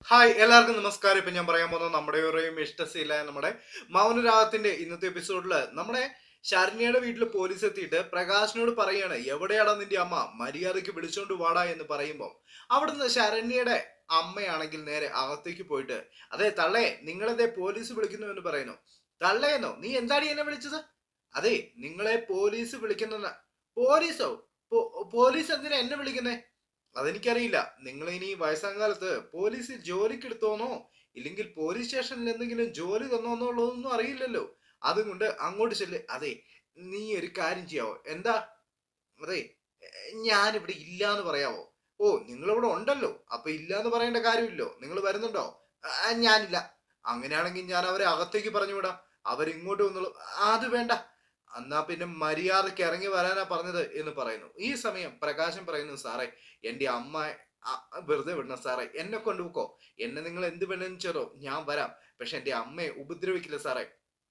hi എല്ലാവർക്കും നമസ്കാരം ഇപ്പൊ ഞാൻ പറയാൻ പോകുന്നത് നമ്മുടെ ഒരു ഇഷ്ടശീല നമ്മുടെ മൗനരാഗത്തിന്റെ ഇന്നത്തെ എപ്പിസോഡില് നമ്മുടെ ശരണ്യയുടെ വീട്ടിൽ പോലീസ് എത്തിയിട്ട് പ്രകാശിനോട് പറയാണ് എവിടെയാടാ നിന്റെ അമ്മ മര്യാദയ്ക്ക് വിളിച്ചോണ്ട് വാടാ എന്ന് പറയുമ്പോൾ അവിടുന്ന് ശരണ്യയുടെ അമ്മയാണെങ്കിൽ നേരെ അകത്തേക്ക് പോയിട്ട് അതെ തള്ളേ നിങ്ങളെന്തേ പോലീസ് വിളിക്കുന്നു എന്ന് പറയുന്നു തള്ളേന്നോ നീ എന്താണ് എന്നെ വിളിച്ചത് അതെ നിങ്ങളെ പോലീസ് വിളിക്കുന്ന പോലീസോ പോ- പോലീസ് എന്തിനാ എന്നെ വിളിക്കുന്നേ അതെനിക്കറിയില്ല നിങ്ങൾ ഇനി വയസ്സാം കാലത്ത് പോലീസ് ജോലിക്ക് എടുത്തോന്നോ ഇല്ലെങ്കിൽ പോലീസ് സ്റ്റേഷനിൽ എന്തെങ്കിലും ജോലി തന്നോ എന്നുള്ളതൊന്നും അറിയില്ലല്ലോ അതുകൊണ്ട് അങ്ങോട്ട് ചെല്ല് അതെ നീ ഒരു കാര്യം ചെയ്യാവോ എന്താ അതെ ഞാനിവിടെ ഇല്ല എന്ന് പറയാവോ ഓ നിങ്ങളിവിടെ ഉണ്ടല്ലോ അപ്പൊ ഇല്ല എന്ന് പറയേണ്ട കാര്യമില്ലോ നിങ്ങൾ വരുന്നുണ്ടോ "ആ, ഞാനില്ല അങ്ങനെയാണെങ്കിൽ ഞാൻ അവരെ അകത്തേക്ക് പറഞ്ഞു വിടാം അവരിങ്ങോട്ട് വന്നോളൂ അത് വേണ്ട എന്നാ പിന്നെ മര്യാദക്ക് ഇറങ്ങി വരാനാ പറഞ്ഞത് എന്ന് പറയുന്നു ഈ സമയം പ്രകാശം പറയുന്നു സാറേ എന്റെ അമ്മ അ- വെറുതെ വിടണം സാറേ എന്നെ കൊണ്ടുപോക്കോ എന്നെ നിങ്ങൾ എന്ത് വേണമെന്ന് ഞാൻ വരാം പക്ഷെ എന്റെ അമ്മയെ ഉപദ്രവിക്കില്ല സാറേ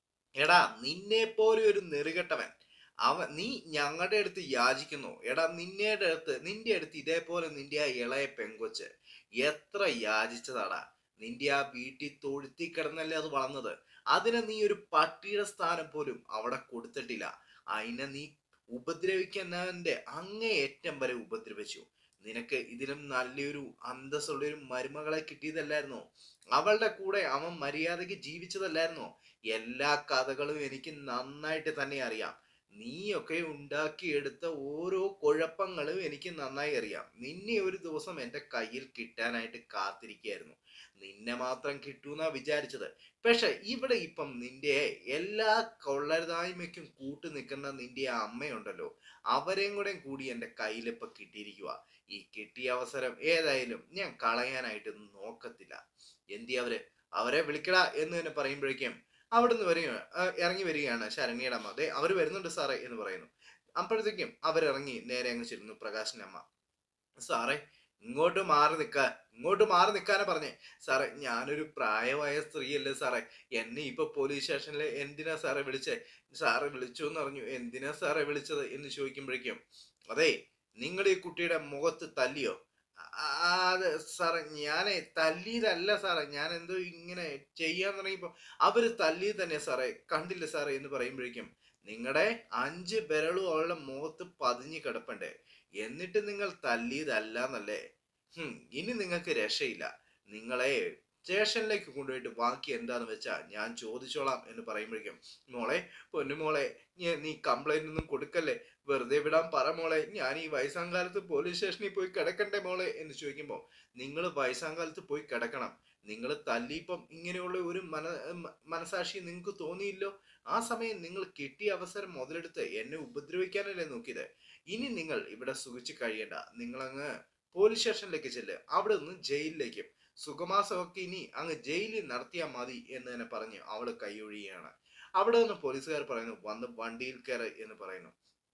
എടാ നിന്നെ പോലെ ഒരു നെറുകെട്ടവൻ അവൻ നീ ഞങ്ങളുടെ അടുത്ത് യാചിക്കുന്നു എടാ നിന്നെ അടുത്ത് നിന്റെ അടുത്ത് ഇതേപോലെ നിന്റെ ആ ഇളയ പെങ്കൊച്ച് എത്ര യാചിച്ചതാടാ നിന്റെ ആ വീട്ടിൽ തൊഴുത്തി കിടന്നല്ലേ അത് വളർന്നത് അതിനെ നീ ഒരു പട്ടിയുടെ സ്ഥാനം പോലും അവിടെ കൊടുത്തിട്ടില്ല അതിനെ നീ ഉപദ്രവിക്കുന്നവന്റെ അങ്ങേയറ്റം വരെ ഉപദ്രവിച്ചു നിനക്ക് ഇതിലും നല്ലൊരു അന്തസ്സുള്ള ഒരു മരുമകളെ കിട്ടിയതല്ലായിരുന്നോ അവളുടെ കൂടെ അവൻ മര്യാദയ്ക്ക് ജീവിച്ചതല്ലായിരുന്നോ എല്ലാ കഥകളും എനിക്ക് നന്നായിട്ട് തന്നെ അറിയാം നീയൊക്കെ ഉണ്ടാക്കിയെടുത്ത ഓരോ കുഴപ്പങ്ങളും എനിക്ക് നന്നായി അറിയാം നിന്നെ ഒരു ദിവസം എൻ്റെ കയ്യിൽ കിട്ടാനായിട്ട് കാത്തിരിക്കുകയായിരുന്നു നിന്നെ മാത്രം കിട്ടൂന്നാ വിചാരിച്ചത് പക്ഷെ ഇവിടെ ഇപ്പം നിന്റെ എല്ലാ കൊള്ളരുതായ്മയ്ക്കും കൂട്ടു നിൽക്കുന്ന നിന്റെ ആ അമ്മയുണ്ടല്ലോ അവരെയും കൂടെ കൂടി എൻ്റെ കയ്യിൽ ഇപ്പൊ കിട്ടിയിരിക്കുക ഈ കിട്ടിയ അവസരം ഏതായാലും ഞാൻ കളയാനായിട്ട് നോക്കത്തില്ല എന്തി അവര് അവരെ വിളിക്കടാ എന്ന് തന്നെ പറയുമ്പോഴേക്കും അവിടുന്ന് വരിക ഇറങ്ങി വരികയാണ് ശരണ്യയുടെ അമ്മ അതെ അവർ വരുന്നുണ്ട് സാറേ എന്ന് പറയുന്നു അപ്പോഴത്തേക്കും അവരിറങ്ങി നേരെ അങ്ങ് ചെല്ലുന്നു പ്രകാശിന്റെ അമ്മ സാറേ ഇങ്ങോട്ട് മാറി നിൽക്ക ഇങ്ങോട്ട് മാറി നിൽക്കാനാ പറഞ്ഞേ സാറേ ഞാനൊരു പ്രായമായ സ്ത്രീയല്ലേ സാറേ എന്നെ ഇപ്പൊ പോലീസ് സ്റ്റേഷനിൽ എന്തിനാ സാറേ വിളിച്ചേ സാറ് വിളിച്ചു എന്ന് പറഞ്ഞു എന്തിനാ സാറേ വിളിച്ചത് എന്ന് ചോദിക്കുമ്പോഴേക്കും അതെ നിങ്ങൾ ഈ കുട്ടിയുടെ മുഖത്ത് തല്ലിയോ ആ, അത് സാറേ ഞാനേ തല്ലിയതല്ല സാറേ ഞാൻ എന്തോ ഇങ്ങനെ ചെയ്യാൻ തുടങ്ങിയപ്പോ അവര് തല്ലിയത് തന്നെ സാറേ കണ്ടില്ല സാറേ എന്ന് പറയുമ്പോഴേക്കും നിങ്ങളുടെ അഞ്ച് വിരളും അവളുടെ മുഖത്ത് പതിഞ്ഞു കിടപ്പണ്ടേ എന്നിട്ട് നിങ്ങൾ തല്ലിയതല്ല എന്നല്ലേ ഹും, ഇനി നിങ്ങൾക്ക് രക്ഷയില്ല നിങ്ങളെ സ്റ്റേഷനിലേക്ക് കൊണ്ടുപോയിട്ട് ബാക്കി എന്താന്ന് വെച്ചാ ഞാൻ ചോദിച്ചോളാം എന്ന് പറയുമ്പോഴേക്കും മോളെ പൊന്നുമോളെ ഞ- നീ കംപ്ലൈന്റ് ഒന്നും കൊടുക്കല്ലേ വെറുതെ വിടാൻ പറ മോളെ ഞാൻ ഈ വയസ്സാം കാലത്ത് പോലീസ് സ്റ്റേഷനിൽ പോയി കിടക്കണ്ടേ മോളെ എന്ന് ചോദിക്കുമ്പോൾ നിങ്ങൾ വയസ്സാം കാലത്ത് പോയി കിടക്കണം നിങ്ങൾ തല്ലിയിപ്പം ഇങ്ങനെയുള്ള ഒരു മന മ- മനസാക്ഷി നിങ്ങൾക്ക് തോന്നിയില്ലോ ആ സമയം നിങ്ങൾ കിട്ടിയ അവസരം മുതലെടുത്ത് എന്നെ ഉപദ്രവിക്കാനല്ലേ നോക്കിയത് ഇനി നിങ്ങൾ ഇവിടെ സുഖിച്ച് കഴിയണ്ട നിങ്ങളങ്ങ് പോലീസ് സ്റ്റേഷനിലേക്ക് ചെല്ല് അവിടെ നിന്ന് ജയിലിലേക്ക് സുഖമാസമൊക്കെ ഇനി അങ്ങ് ജയിലിൽ നടത്തിയാൽ മതി എന്ന് തന്നെ പറഞ്ഞ് അവള് കൈയൊഴിയാണ് അവിടെ നിന്ന് പോലീസുകാർ പറയുന്നു വന്ന് വണ്ടിയിൽ കയറ് എന്ന് പറയുന്നു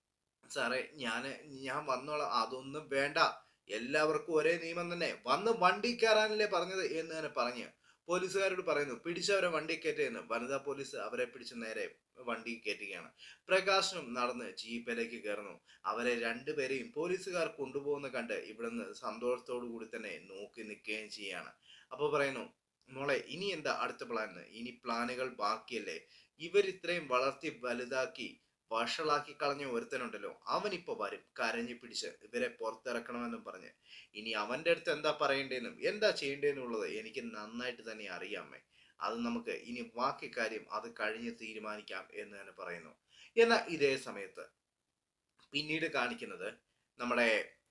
സാറേ ഞാന് ഞാൻ വന്നോളാം അതൊന്നും വേണ്ട എല്ലാവർക്കും ഒരേ നിയമം തന്നെ വന്ന് വണ്ടി കയറാനല്ലേ പറഞ്ഞത് എന്ന് തന്നെ പറഞ്ഞ് പോലീസുകാരോട് പറയുന്നു പിടിച്ചവരെ വണ്ടി കയറ്റിയെന്ന് വനിതാ പോലീസ് അവരെ പിടിച്ച് നേരെ വണ്ടി കയറ്റുകയാണ് പ്രകാശനും നടന്ന് ജീപ്പിലേക്ക് കയറുന്നു അവരെ രണ്ടുപേരെയും പോലീസുകാർ കൊണ്ടുപോകുന്ന കണ്ട് ഇവിടുന്ന് സന്തോഷത്തോടു കൂടി തന്നെ നോക്കി നിൽക്കുകയും ചെയ്യാണ് അപ്പോൾ പറയുന്നു മോളെ ഇനി എന്താ അടുത്ത പ്ലാൻ ഇനി പ്ലാനുകൾ ബാക്കിയല്ലേ ഇവർ ഇത്രയും വളർത്തി വലുതാക്കി വഷളാക്കി കളഞ്ഞ ഒരുത്തനുണ്ടല്ലോ അവനിപ്പോ വരും കരഞ്ഞു പിടിച്ച് ഇവരെ പുറത്തിറക്കണമെന്നും പറഞ്ഞ് ഇനി അവന്റെ അടുത്ത് എന്താ പറയേണ്ടതെന്നും എന്താ ചെയ്യേണ്ടതെന്നുള്ളത് എനിക്ക് നന്നായിട്ട് തന്നെ അറിയാമേ അത് നമുക്ക് ഇനി ബാക്കി കാര്യം അത് കഴിഞ്ഞ് തീരുമാനിക്കാം എന്ന് തന്നെ പറയുന്നു എന്നാൽ ഇതേ സമയത്ത് പിന്നീട് കാണിക്കുന്നത് നമ്മുടെ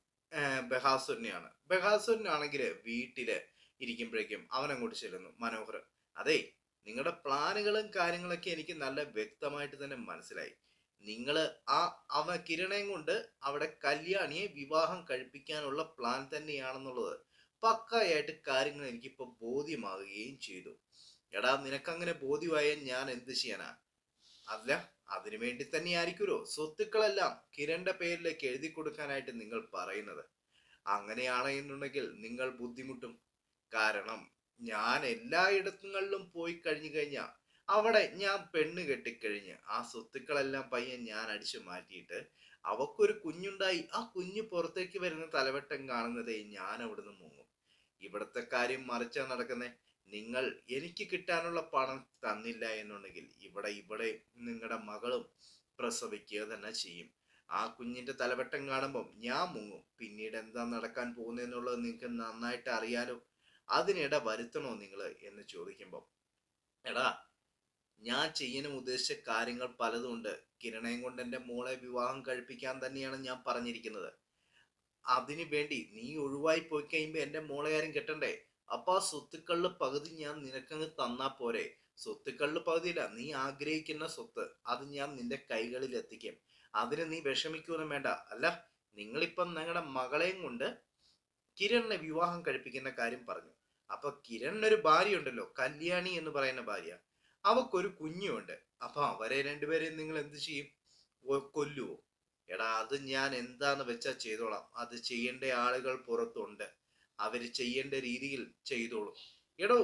ബഹാസുരനെയാണ് ബഹാസുരനാണെങ്കിൽ വീട്ടില് ഇരിക്കുമ്പോഴേക്കും അവൻ അങ്ങോട്ട് ചെല്ലുന്നു മനോഹർ അതെ നിങ്ങളുടെ പ്ലാനുകളും കാര്യങ്ങളൊക്കെ എനിക്ക് നല്ല വ്യക്തമായിട്ട് തന്നെ മനസ്സിലായി നിങ്ങൾ ആ അവ കിരണയും കൊണ്ട് അവിടെ കല്യാണിയെ വിവാഹം കഴിപ്പിക്കാനുള്ള പ്ലാൻ തന്നെയാണെന്നുള്ളത് പക്കായായിട്ട് കാര്യങ്ങൾ എനിക്കിപ്പോൾ ബോധ്യമാകുകയും ചെയ്തു എടാ നിനക്കങ്ങനെ ബോധ്യമായ ഞാൻ എന്ത് ചെയ്യാനാ അല്ല അതിനു വേണ്ടി തന്നെ ആയിരിക്കുമല്ലോ സ്വത്തുക്കളെല്ലാം കിരണിന്റെ പേരിലേക്ക് എഴുതി കൊടുക്കാനായിട്ട് നിങ്ങൾ പറയുന്നത് അങ്ങനെയാണ് എന്നുണ്ടെങ്കിൽ നിങ്ങൾ ബുദ്ധിമുട്ടും കാരണം ഞാൻ എല്ലായിടങ്ങളിലും പോയി കഴിഞ്ഞു കഴിഞ്ഞാൽ അവിടെ ഞാൻ പെണ്ണ് കെട്ടിക്കഴിഞ്ഞ് ആ സ്വത്തുക്കളെല്ലാം പയ്യൻ ഞാൻ അടിച്ചു മാറ്റിയിട്ട് അവക്കൊരു കുഞ്ഞുണ്ടായി ആ കുഞ്ഞ് പുറത്തേക്ക് വരുന്ന തലവട്ടം കാണുന്നതേ ഞാൻ അവിടുന്ന് മുങ്ങും ഇവിടുത്തെ കാര്യം മറിച്ചാ നടക്കുന്നേ നിങ്ങൾ എനിക്ക് കിട്ടാനുള്ള പണം തന്നില്ല എന്നുണ്ടെങ്കിൽ ഇവിടെ ഇവിടെ നിങ്ങളുടെ മകളും പ്രസവിക്കുക തന്നെ ചെയ്യും ആ കുഞ്ഞിന്റെ തലവെട്ടം കാണുമ്പം ഞാൻ മുങ്ങും പിന്നീട് എന്താ നടക്കാൻ പോകുന്നതെന്നുള്ളത് നിങ്ങൾക്ക് നന്നായിട്ട് അറിയാലോ അതിനിട വരുത്തണോ നിങ്ങൾ എന്ന് ചോദിക്കുമ്പം എടാ ഞാൻ ചെയ്യാനും ഉദ്ദേശിച്ച കാര്യങ്ങൾ പലതുണ്ട് കിരണയും കൊണ്ട് എൻ്റെ മോളെ വിവാഹം കഴിപ്പിക്കാൻ തന്നെയാണ് ഞാൻ പറഞ്ഞിരിക്കുന്നത് അതിനു വേണ്ടി നീ ഒഴിവായി പോയി കഴിയുമ്പോൾ എൻ്റെ മോളെ ആരും കെട്ടണ്ടേ അപ്പൊ ആ സ്വത്തുക്കളിൽ പകുതി ഞാൻ നിനക്കങ്ങ് തന്നാ പോരെ സ്വത്തുക്കളിൽ പകുതിയില്ല നീ ആഗ്രഹിക്കുന്ന സ്വത്ത് അത് ഞാൻ നിന്റെ കൈകളിൽ എത്തിക്കും അതിന് നീ വിഷമിക്കൊന്നും വേണ്ട അല്ല നിങ്ങളിപ്പം നിങ്ങളുടെ മകളെയും കൊണ്ട് കിരണിനെ വിവാഹം കഴിപ്പിക്കുന്ന കാര്യം പറഞ്ഞു അപ്പൊ കിരണിനൊരു ഭാര്യ ഉണ്ടല്ലോ കല്യാണി എന്ന് പറയുന്ന ഭാര്യ അവക്കൊരു കുഞ്ഞുണ്ട് അപ്പൊ അവരെ രണ്ടുപേരെയും നിങ്ങൾ എന്ത് ചെയ്യും ഒ- കൊല്ലുവോ എടാ അത് ഞാൻ എന്താന്ന് വെച്ചാ ചെയ്തോളാം അത് ചെയ്യേണ്ട ആളുകൾ പുറത്തുണ്ട് അവര് ചെയ്യേണ്ട രീതിയിൽ ചെയ്തോളൂ എടോ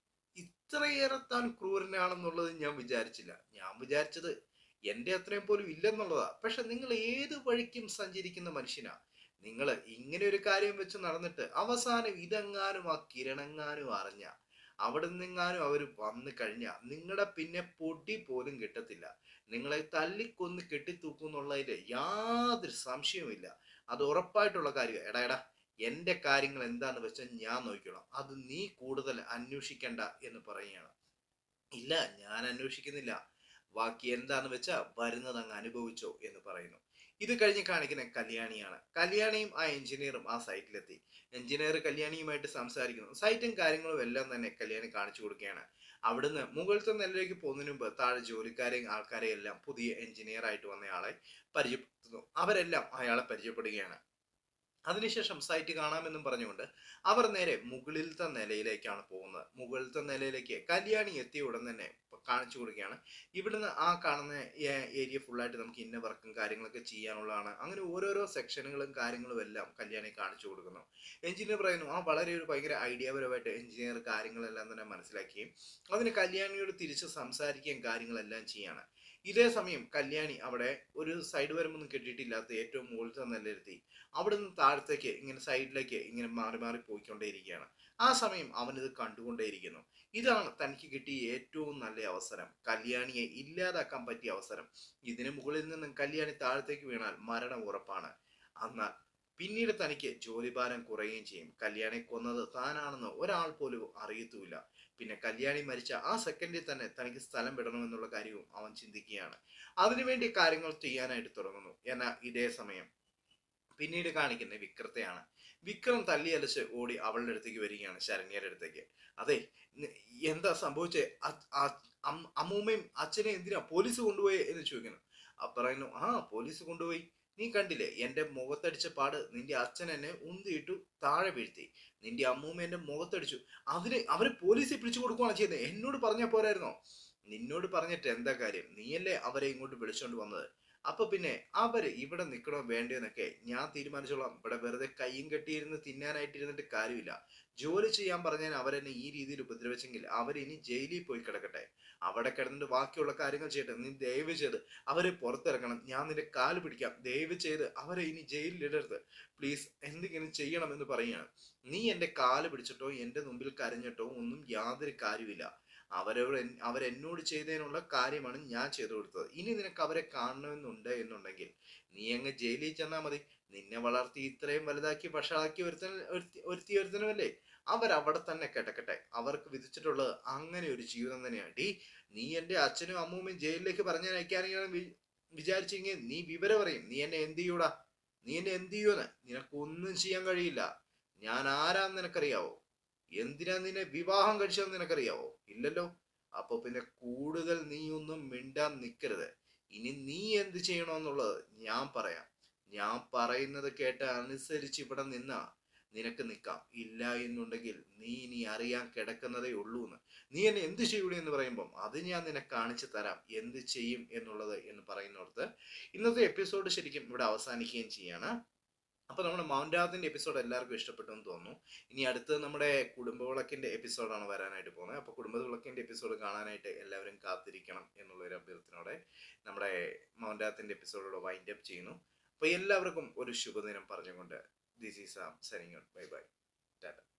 ഇത്രയേറെ താൻ ക്രൂരനാണെന്നുള്ളത് ഞാൻ വിചാരിച്ചില്ല ഞാൻ വിചാരിച്ചത് എന്റെ അത്രയും പോലും ഇല്ലെന്നുള്ളതാ പക്ഷെ നിങ്ങൾ ഏത് വഴിക്കും സഞ്ചരിക്കുന്ന മനുഷ്യനാ നിങ്ങൾ ഇങ്ങനെ ഒരു കാര്യം വെച്ച് നടന്നിട്ട് അവസാനം ഇതെങ്ങാനും ആ കിരണങ്ങാനും അറിഞ്ഞ അവിടെ നിന്നെങ്ങാനും അവർ വന്നു കഴിഞ്ഞാൽ നിങ്ങളുടെ പിന്നെ പൊടി പോലും കിട്ടത്തില്ല നിങ്ങളെ തല്ലിക്കൊന്ന് കെട്ടിത്തൂക്കുന്നുള്ളതിൽ യാതൊരു സംശയവുമില്ല അത് ഉറപ്പായിട്ടുള്ള കാര്യം എടാ എടാ എന്റെ കാര്യങ്ങൾ എന്താന്ന് വെച്ചാൽ ഞാൻ നോക്കിക്കോളാം അത് നീ കൂടുതൽ അന്വേഷിക്കണ്ട എന്ന് പറയുകയാണ് ഇല്ല ഞാൻ അന്വേഷിക്കുന്നില്ല ബാക്കി എന്താന്ന് വെച്ചാൽ വരുന്നത് അങ്ങ് അനുഭവിച്ചോ എന്ന് പറയുന്നു ഇത് കഴിഞ്ഞ് കാണിക്കുന്ന കല്യാണിയാണ് കല്യാണിയും ആ എഞ്ചിനീയറും ആ സൈറ്റിലെത്തി എഞ്ചിനീയർ കല്യാണിയുമായിട്ട് സംസാരിക്കുന്നു സൈറ്റും കാര്യങ്ങളും എല്ലാം തന്നെ കല്യാണി കാണിച്ചു കൊടുക്കുകയാണ് അവിടുന്ന് മുകളിലത്തെ നിലയിലേക്ക് പോകുന്നതിന് മുമ്പ് താഴെ ജോലിക്കാരെയും ആൾക്കാരെയും എല്ലാം പുതിയ എഞ്ചിനീയർ ആയിട്ട് വന്നയാളെ പരിചയപ്പെടുത്തുന്നു അവരെല്ലാം അയാളെ പരിചയപ്പെടുകയാണ് അതിനുശേഷം സൈറ്റ് കാണാമെന്നും പറഞ്ഞുകൊണ്ട് അവർ നേരെ മുകളിലത്തെ നിലയിലേക്കാണ് പോകുന്നത് മുകളിലത്തെ നിലയിലേക്ക് കല്യാണി എത്തിയ ഉടൻ തന്നെ കാണിച്ചു കൊടുക്കുകയാണ് ഇവിടുന്ന് ആ കാണുന്ന ഏരിയ ഫുള്ളായിട്ട് നമുക്ക് ഇന്ന വർക്കും കാര്യങ്ങളൊക്കെ ചെയ്യാനുള്ളതാണ് അങ്ങനെ ഓരോരോ സെക്ഷനുകളും കാര്യങ്ങളും എല്ലാം കല്യാണി കാണിച്ചു കൊടുക്കുന്നു എഞ്ചിനീയർ പറയുന്നു ആ വളരെ ഒരു ഭയങ്കര ഐഡിയാപരമായിട്ട് എഞ്ചിനീയർ കാര്യങ്ങളെല്ലാം തന്നെ മനസ്സിലാക്കുകയും അതിന് കല്യാണിയോട് തിരിച്ച് സംസാരിക്കുകയും കാര്യങ്ങളെല്ലാം ചെയ്യാണ് ഇതേ സമയം കല്യാണി അവിടെ ഒരു സൈഡ് വരുമ്പൊന്നും കെട്ടിയിട്ടില്ലാത്ത ഏറ്റവും മുകളിലത്തെ നിലയിരുത്തി അവിടെ നിന്ന് താഴത്തേക്ക് ഇങ്ങനെ സൈഡിലേക്ക് ഇങ്ങനെ മാറി മാറി പോയിക്കൊണ്ടേയിരിക്കുകയാണ് ആ സമയം അവനിത് കണ്ടുകൊണ്ടേയിരിക്കുന്നു ഇതാണ് തനിക്ക് കിട്ടിയ ഏറ്റവും നല്ല അവസരം കല്യാണിയെ ഇല്ലാതാക്കാൻ പറ്റിയ അവസരം ഇതിന് മുകളിൽ നിന്നും കല്യാണി താഴത്തേക്ക് വീണാൽ മരണം ഉറപ്പാണ് എന്നാൽ പിന്നീട് തനിക്ക് ജോലിഭാരം കുറയുകയും ചെയ്യും കല്യാണി കൊന്നത് താനാണെന്ന് ഒരാൾ പോലും അറിയത്തുമില്ല പിന്നെ കല്യാണി മരിച്ച ആ സെക്കൻഡിൽ തന്നെ തനിക്ക് സ്ഥലം വിടണമെന്നുള്ള കാര്യവും അവൻ ചിന്തിക്കുകയാണ് അതിനുവേണ്ടി കാര്യങ്ങൾ ചെയ്യാനായിട്ട് തുടങ്ങുന്നു എന്നാൽ ഇതേ സമയം പിന്നീട് കാണിക്കുന്ന വിക്രത്തെയാണ് വിക്രം തല്ലിയലച്ച് ഓടി അവളുടെ അടുത്തേക്ക് വരികയാണ് ശരണ്യയുടെ അടുത്തേക്ക് അതെ ന- എന്താ സംഭവിച്ചേ അ- അ- അം- അമ്മൂമ്മയും അച്ഛനെ എന്തിനാ പോലീസ് കൊണ്ടുപോയി എന്ന് ചോദിക്കുന്നു അപ്പൊ പറയുന്നു ആ പോലീസ് കൊണ്ടുപോയി നീ കണ്ടില്ലേ എന്റെ മുഖത്തടിച്ച പാട് നിന്റെ അച്ഛൻ എന്നെ ഉന്തിയിട്ടു താഴെ വീഴ്ത്തി നിന്റെ അമ്മൂമ്മ എന്റെ മുഖത്തടിച്ചു അതിന് അവര് പോലീസിൽ പിടിച്ചു കൊടുക്കുകയാണ് ചെയ്യുന്നത് എന്നോട് പറഞ്ഞാൽ പോരായിരുന്നോ നിന്നോട് പറഞ്ഞിട്ട് എന്താ കാര്യം നീയല്ലേ അവരെ ഇങ്ങോട്ട് വിളിച്ചോണ്ട് വന്നത് അപ്പൊ പിന്നെ അവര് ഇവിടെ നിൽക്കണോ വേണ്ടോന്നൊക്കെ ഞാൻ തീരുമാനിച്ചോളാം ഇവിടെ വെറുതെ കയ്യും കെട്ടിയിരുന്ന് തിന്നാനായിട്ട് ഇരുന്നിട്ട് കാര്യമില്ല ജോലി ചെയ്യാൻ പറഞ്ഞാൽ അവരെന്നെ ഈ രീതിയിൽ ഉപദ്രവിച്ചെങ്കിൽ അവരിനി ജയിലിൽ പോയി കിടക്കട്ടെ അവിടെ കിടന്നിട്ട് ബാക്കിയുള്ള കാര്യങ്ങൾ ചെയ്യട്ടെ നീ ദയവ് ചെയ്ത് അവരെ പുറത്തിറക്കണം ഞാൻ നിന്റെ കാല് പിടിക്കാം ദയവ് ചെയ്ത് അവരെ ഇനി ജയിലിൽ ഇടരുത് പ്ലീസ് എന്തെങ്കിലും ചെയ്യണം എന്ന് പറയുകയാണ് നീ എന്റെ കാല് പിടിച്ചിട്ടോ എന്റെ മുമ്പിൽ കരഞ്ഞിട്ടോ ഒന്നും യാതൊരു കാര്യമില്ല അവരവർ അവരെന്നോട് ചെയ്തതിനുള്ള കാര്യമാണ് ഞാൻ ചെയ്തു കൊടുത്തത് ഇനി നിനക്ക് അവരെ കാണണമെന്നുണ്ട് എന്നുണ്ടെങ്കിൽ നീ അങ്ങ് ജയിലിൽ ചെന്നാൽ മതി നിന്നെ വളർത്തി ഇത്രയും വലുതാക്കി വഷളാക്കി ഒരുത്തൻ ഒരുത്തി ഒരുത്തി ഒരുത്തനുമല്ലേ അവരവിടെ തന്നെ കിടക്കട്ടെ അവർക്ക് വിധിച്ചിട്ടുള്ളത് അങ്ങനെ ഒരു ജീവിതം തന്നെയാണ് ഡീ നീ എന്റെ അച്ഛനും അമ്മൂമ്മയും ജയിലിലേക്ക് പറഞ്ഞയക്കാനെങ്കിലും വി വിചാരിച്ചെങ്കിൽ നീ വിവരം പറയും നീ എന്നെ എന്ത് ചെയ്യൂടാ നീ എന്നെ എന്ത് ചെയ്യൂന്ന് നിനക്കൊന്നും ചെയ്യാൻ കഴിയില്ല ഞാൻ ആരാന്ന് നിനക്കറിയാവോ എന്തിനാ നിന്നെ വിവാഹം കഴിച്ചതെന്ന് നിനക്കറിയാവോ ഇല്ലല്ലോ അപ്പൊ പിന്നെ കൂടുതൽ നീ ഒന്നും മിണ്ടാൻ നിൽക്കരുത് ഇനി നീ എന്ത് ചെയ്യണമെന്നുള്ളത് ഞാൻ പറയാം ഞാൻ പറയുന്നത് കേട്ട് അനുസരിച്ച് ഇവിടെ നിന്നാ നിനക്ക് നിൽക്കാം ഇല്ല എന്നുണ്ടെങ്കിൽ നീ ഇനി അറിയാൻ കിടക്കുന്നതേ ഉള്ളൂ എന്ന് നീ എന്നെ എന്ത് ചെയ്യൂടി എന്ന് പറയുമ്പം അത് ഞാൻ നിന്നെ കാണിച്ചു തരാം എന്ത് ചെയ്യും എന്നുള്ളത് എന്ന് പറയുന്നിടത്ത് ഇന്നത്തെ എപ്പിസോഡ് ശരിക്കും ഇവിടെ അവസാനിക്കുകയും ചെയ്യാണ് അപ്പൊ നമ്മുടെ മൗണ്ടാത്തിന്റെ എപ്പിസോഡ് എല്ലാവർക്കും ഇഷ്ടപ്പെട്ടു എന്ന് തോന്നുന്നു ഇനി അടുത്ത് നമ്മുടെ കുടുംബവിളക്കിന്റെ എപ്പിസോഡാണ് വരാനായിട്ട് പോകുന്നത് അപ്പൊ കുടുംബവിളക്കിന്റെ എപ്പിസോഡ് കാണാനായിട്ട് എല്ലാവരും കാത്തിരിക്കണം എന്നുള്ള ഒരു അഭ്യർത്ഥനയോടെ നമ്മുടെ മൗണ്ടാത്തിന്റെ എപ്പിസോഡോട് വൈൻഡ് അപ്പ് ചെയ്യുന്നു അപ്പൊ എല്ലാവർക്കും ഒരു ശുഭദിനം പറഞ്ഞുകൊണ്ട് this is am Sanin bye bye Tata